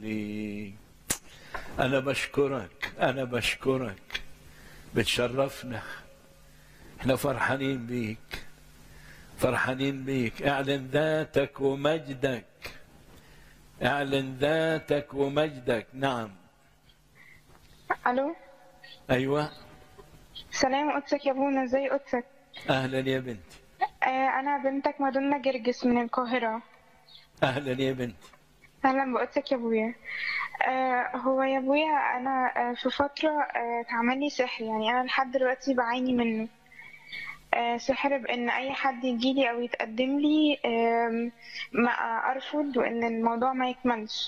لي أنا بشكرك أنا بشكرك بتشرفنا احنا فرحانين بيك فرحانين بيك اعلن ذاتك ومجدك اعلن ذاتك ومجدك نعم الو ايوه سلام قدسك يا ابونا ازاي قدسك اهلا يا بنتي آه انا بنتك مادونا جرجس من القاهره اهلا يا بنتي اهلا بقدسك يا ابويا آه هو يا ابويا انا آه في فتره آه اتعمل لي سحر يعني انا لحد دلوقتي بعاني منه آه سحر بان اي حد يجيلي او يتقدم لي آم، ما ارفض وان الموضوع ما يكملش